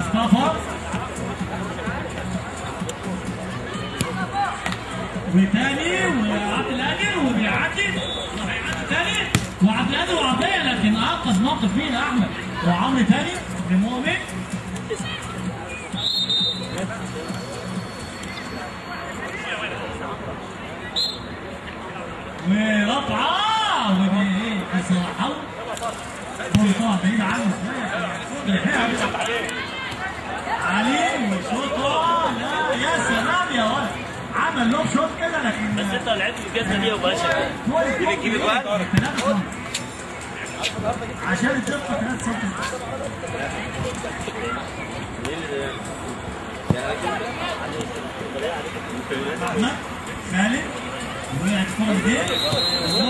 مصطفى وتاني وعبد القادر وبيعدي وهيعدي تاني وعبد القادر وعطيه لكن انقذ موقف مين احمد وعمرو تاني لمؤمن ورفعه ودي بصراحه طبعا بعيد عنه علي وشوطه لا يا سلام يا ولد عمل له شوط كده لكن بس انت لعبت الجزمه دي وباشا تجيب اجوان عشان الدقه 3 سم احمد خالد وقعت الكره بايديه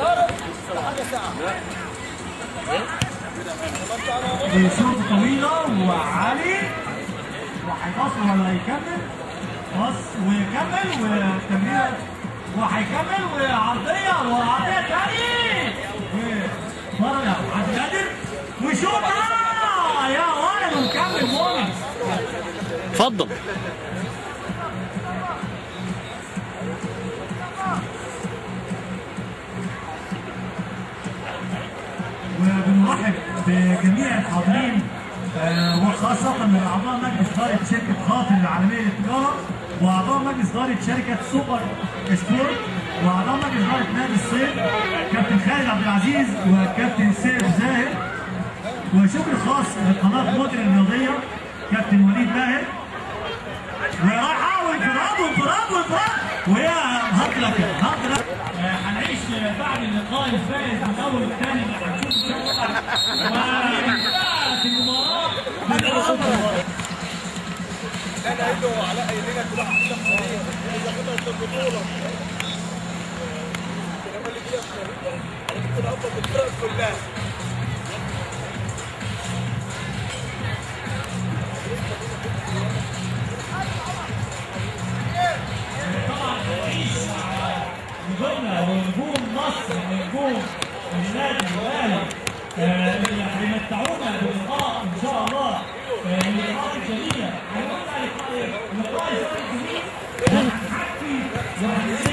مؤمن شوطه طويله وعلي وهيبص ولا هيكمل بص ويكمل وتمريره وهيكمل وعرضيه وعرضيه تاني وفرج عبد القادر وشوطه يا ولد وكمل مؤمن اتفضل وبنرحب بجميع الحاضرين آه، وخاصة من أعضاء مجلس إدارة شركة خاطر العالمية للتجارة وأعضاء مجلس إدارة شركة سوبر سبورت وأعضاء مجلس إدارة نادي الصيد كابتن خالد عبد العزيز وكابتن سيف زاهر وشكر خاص لقناة مدن الرياضية كابتن وليد ماهر ورايحة وانفراد وانفراد وانفراد وهي هطلك هطلك هنعيش بعد اللقاء الفائز من الاول والثاني اللي هنشوف ان شاء الله وانتهت المباراه بالامر انا قايل له علاء قايل لنا كل واحد فينا مصاريف اذا كنا في البطوله انما اللي فيها مصاريف انا كنت افضل بالفرق كلها نجومنا ونجوم مصر ونجوم النادي الاهلي آه، اللي هيمتعونا بلقاء ان شاء الله آه، اللقاءات الجميله هنقول لقاء لقاء الفريق الجميل وهنحكي وهنسمع